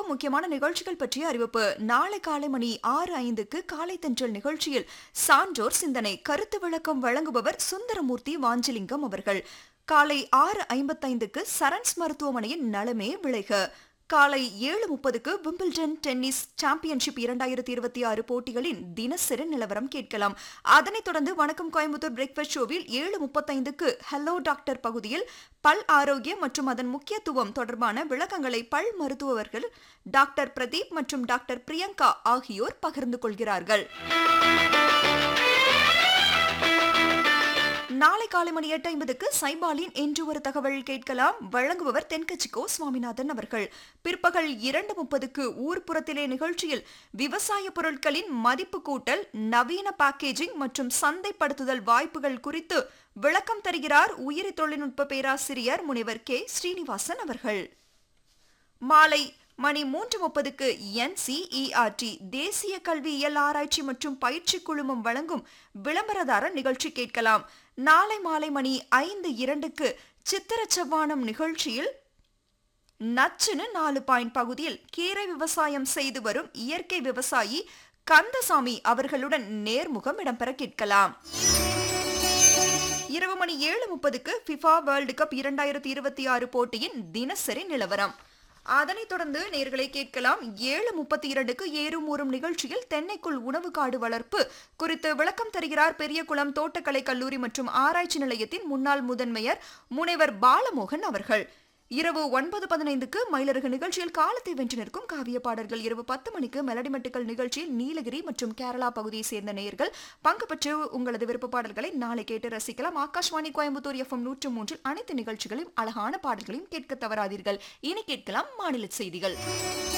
முக்கியமான நிகழ்ச்சிகள் பற்றிய அறிவிப்பு நாளை காலை மணி ஆறு ஐந்துக்கு காலை தென்றல் நிகழ்ச்சியில் சான்றோர் சிந்தனை கருத்து விளக்கம் வழங்குபவர் சுந்தரமூர்த்தி வாஞ்சலிங்கம் அவர்கள் காலை ஆறு ஐம்பத்தைந்துக்கு சரண்ஸ் மருத்துவமனையின் நலமே விளைக காலை ஏழு முப்பதுக்கு விம்பிள்டன் டென்னிஸ் சாம்பியன்ஷிப் இரண்டாயிரத்தி இருபத்தி ஆறு போட்டிகளின் தினசரி நிலவரம் கேட்கலாம் அதனைத் தொடர்ந்து வணக்கம் கோயம்புத்தூர் பிரேக்ஃபாஸ்ட் ஷோவில் ஏழு முப்பத்தைந்துக்கு ஹலோ டாக்டர் பகுதியில் பல் ஆரோக்கியம் மற்றும் அதன் முக்கியத்துவம் தொடர்பான விளக்கங்களை பல் மருத்துவர்கள் டாக்டர் பிரதீப் மற்றும் டாக்டர் பிரியங்கா ஆகியோர் பகிர்ந்து கொள்கிறார்கள் நாளை காலை மணி எட்டு ஐம்பதுக்கு சைபாலின் என்று ஒரு தகவல் கேட்கலாம் வழங்குபவர் தென்கட்சிக்கோ சுவாமிநாதன் அவர்கள் பிற்பகல் இரண்டு முப்பதுக்கு ஊர்ப்புறத்திலே நிகழ்ச்சியில் விவசாய பொருட்களின் மதிப்பு கூட்டல் நவீன பேக்கேஜிங் மற்றும் சந்தைப்படுத்துதல் வாய்ப்புகள் குறித்து விளக்கம் தருகிறார் உயிரி தொழில்நுட்ப பேராசிரியர் முனைவர் கே ஸ்ரீனிவாசன் அவர்கள் மாலை மணி மூன்று முப்பதுக்கு என்சிஇஆர்டி தேசிய கல்வியியல் ஆராய்ச்சி மற்றும் பயிற்சி குழுமம் வழங்கும் விளம்பரதார நிகழ்ச்சி கேட்கலாம் நாளை மாலை மணி ஐந்து இரண்டுக்கு சித்திர செவ்வானம் நிகழ்ச்சியில் நச்சுன்னு நாலு பாயிண்ட் பகுதியில் கீரை விவசாயம் செய்து வரும் இயற்கை விவசாயி கந்தசாமி அவர்களுடன் நேர்முகம் இடம்பெற கேட்கலாம் இரவு மணி ஏழு முப்பதுக்கு ஃபிஃபா வேர்ல்டு கப் இரண்டாயிரத்தி இருபத்தி ஆறு போட்டியின் தினசரி நிலவரம் அதனைத் தொடர்ந்து நேர்களை கேட்கலாம் ஏழு முப்பத்தி இரண்டுக்கு ஏறும் ஊறும் நிகழ்ச்சியில் தென்னைக்குள் உணவு காடு வளர்ப்பு குறித்து விளக்கம் தருகிறார் பெரியகுளம் தோட்டக்கலை கல்லூரி மற்றும் ஆராய்ச்சி நிலையத்தின் முன்னாள் முதன்மையர் முனைவர் பாலமோகன் அவர்கள் இரவு ஒன்பது பதினைந்துக்கு மயிலருகு நிகழ்ச்சியில் காலத்தை வென்று நிற்கும் காவிய பாடல்கள் இரவு பத்து மணிக்கு மெலடி மெட்டுக்கள் நிகழ்ச்சியில் நீலகிரி மற்றும் கேரளா பகுதியை சேர்ந்த நேயர்கள் பங்கு பெற்று உங்களது விருப்ப பாடல்களை நாளை கேட்டு ரசிக்கலாம் ஆகாஷ்வாணி கோயம்புத்தூர் எஃப்எம் நூற்று மூன்றில் அனைத்து நிகழ்ச்சிகளையும் அழகான பாடல்களையும் கேட்க தவறாதீர்கள் இனி கேட்கலாம் மாநில செய்திகள்